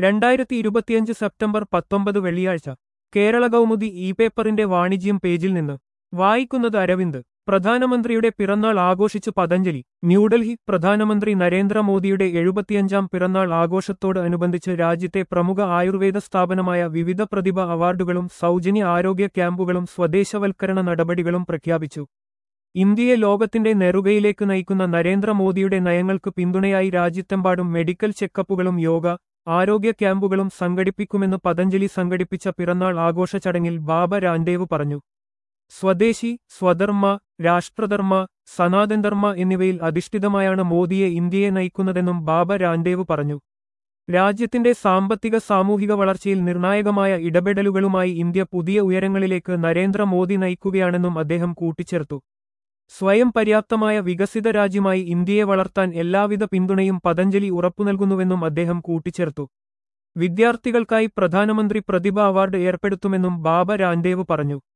രണ്ടായിരത്തി ഇരുപത്തിയഞ്ച് സെപ്റ്റംബർ പത്തൊമ്പത് വെള്ളിയാഴ്ച കേരള കൗമുദി ഇ പേപ്പറിന്റെ വാണിജ്യം പേജിൽ നിന്ന് വായിക്കുന്നത് അരവിന്ദ് പ്രധാനമന്ത്രിയുടെ പിറന്നാൾ ആഘോഷിച്ച് പതഞ്ജലി ന്യൂഡൽഹി പ്രധാനമന്ത്രി നരേന്ദ്രമോദിയുടെ എഴുപത്തിയഞ്ചാം പിറന്നാൾ ആഘോഷത്തോട് അനുബന്ധിച്ച് രാജ്യത്തെ പ്രമുഖ ആയുർവേദ സ്ഥാപനമായ വിവിധ പ്രതിഭ അവാർഡുകളും സൗജന്യ ആരോഗ്യ ക്യാമ്പുകളും സ്വദേശവൽക്കരണ നടപടികളും പ്രഖ്യാപിച്ചു ഇന്ത്യയെ ലോകത്തിന്റെ നെറുകയിലേക്ക് നയിക്കുന്ന നരേന്ദ്രമോദിയുടെ നയങ്ങൾക്ക് പിന്തുണയായി രാജ്യത്തെമ്പാടും മെഡിക്കൽ ചെക്കപ്പുകളും യോഗ ആരോഗ്യ ക്യാമ്പുകളും സംഘടിപ്പിക്കുമെന്ന് പതഞ്ജലി സംഘടിപ്പിച്ച പിറന്നാൾ ആഘോഷ ചടങ്ങിൽ ബാബ രാംദേവ് പറഞ്ഞു സ്വദേശി സ്വധർമ്മ രാഷ്ട്രധർമ്മ സനാതൻധർമ്മ എന്നിവയിൽ അധിഷ്ഠിതമായാണ് മോദിയെ ഇന്ത്യയെ നയിക്കുന്നതെന്നും ബാബ രാംദേവ് പറഞ്ഞു രാജ്യത്തിന്റെ സാമ്പത്തിക സാമൂഹിക വളർച്ചയിൽ നിർണായകമായ ഇടപെടലുകളുമായി ഇന്ത്യ പുതിയ ഉയരങ്ങളിലേക്ക് നരേന്ദ്രമോദി നയിക്കുകയാണെന്നും അദ്ദേഹം കൂട്ടിച്ചേർത്തു സ്വയം പര്യാപ്തമായ വികസിത രാജ്യമായി ഇന്ത്യയെ വളർത്താൻ എല്ലാവിധ പിന്തുണയും പതഞ്ജലി ഉറപ്പുനൽകുന്നുവെന്നും അദ്ദേഹം കൂട്ടിച്ചേർത്തു വിദ്യാർത്ഥികൾക്കായി പ്രധാനമന്ത്രി പ്രതിഭ അവാർഡ് ഏർപ്പെടുത്തുമെന്നും ബാബ രാംദേവ് പറഞ്ഞു